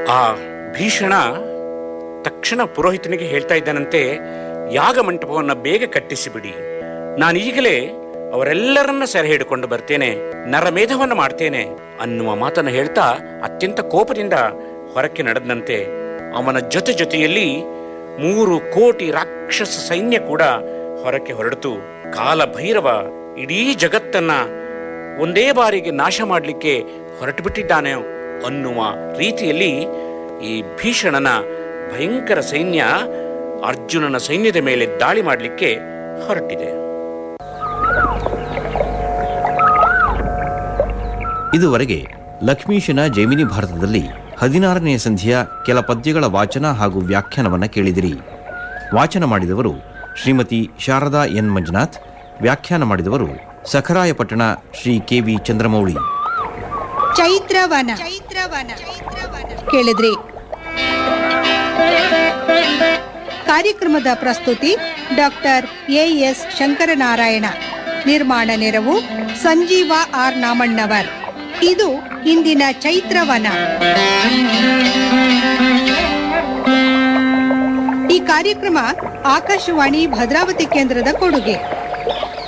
ಆ ಭೀಷಣ ತಕ್ಷಣ ಪುರೋಹಿತನಿಗೆ ಹೇಳ್ತಾ ಇದ್ದಾನಂತೆ ಯಾಗ ಮಂಟಪವನ್ನ ಬೇಗ ಕಟ್ಟಿಸಿಬಿಡಿ ನಾನು ಈಗಲೇ ಅವರೆಲ್ಲರನ್ನ ಸೆರೆ ಹಿಡ್ಕೊಂಡು ಬರ್ತೇನೆ ನರಮೇಧವನ್ನ ಮಾಡ್ತೇನೆ ಅನ್ನುವ ಮಾತನ್ನ ಹೇಳ್ತಾ ಅತ್ಯಂತ ಕೋಪದಿಂದ ಹೊರಕ್ಕೆ ನಡೆದಂತೆ ಅವನ ಜೊತೆ ಜೊತೆಯಲ್ಲಿ ಮೂರು ಕೋಟಿ ರಾಕ್ಷಸ ಸೈನ್ಯ ಕೂಡ ಹೊರಕ್ಕೆ ಹೊರಡಿತು ಕಾಲ ಭೈರವ ಇಡೀ ಜಗತ್ತನ್ನ ಒಂದೇ ಬಾರಿಗೆ ನಾಶ ಮಾಡಲಿಕ್ಕೆ ಹೊರಟು ಬಿಟ್ಟಿದ್ದಾನೆ ಅನ್ನುವ ರೀತಿಯಲ್ಲಿ ಈ ಭೀಷಣನ ಭಯಂಕರ ಸೈನ್ಯ ಅರ್ಜುನನ ಸೈನ್ಯದ ಮೇಲೆ ದಾಳಿ ಮಾಡಲಿಕ್ಕೆ ಹೊರಟಿದೆ ಇದುವರೆಗೆ ಲಕ್ಷ್ಮೀಶನ ಜೈಮಿನಿ ಭಾರತದಲ್ಲಿ ಹದಿನಾರನೆಯ ಸಂಧಿಯ ಕೆಲ ಪದ್ಯಗಳ ವಾಚನ ಹಾಗೂ ವ್ಯಾಖ್ಯಾನವನ್ನ ಕೇಳಿದಿರಿ ವಾಚನ ಮಾಡಿದವರು ಶ್ರೀಮತಿ ಶಾರದಾ ಎನ್ ಮಂಜುನಾಥ್ ವ್ಯಾಖ್ಯಾನ ಮಾಡಿದವರು ಸಖರಾಯಪಟ್ಟಣ ಶ್ರೀ ಕೆ ವಿ ಚಂದ್ರಮೌಳಿ ಚೈತ್ರವನ ಚೈತ್ರವನ ಕೇಳಿದ್ರಿ ಕಾರ್ಯಕ್ರಮದ ಪ್ರಸ್ತುತಿ ಡಾಕ್ಟರ್ ಎ ಎಸ್ ಶಂಕರನಾರಾಯಣ ನಿರ್ಮಾಣ ನೆರವು ಸಂಜೀವ ಆರ್ ನಾಮಣ್ಣವರ್ ಇದು ಇಂದಿನ ಚೈತ್ರವನ ಈ ಕಾರ್ಯಕ್ರಮ ಆಕಾಶವಾಣಿ ಭದ್ರಾವತಿ ಕೇಂದ್ರದ ಕೊಡುಗೆ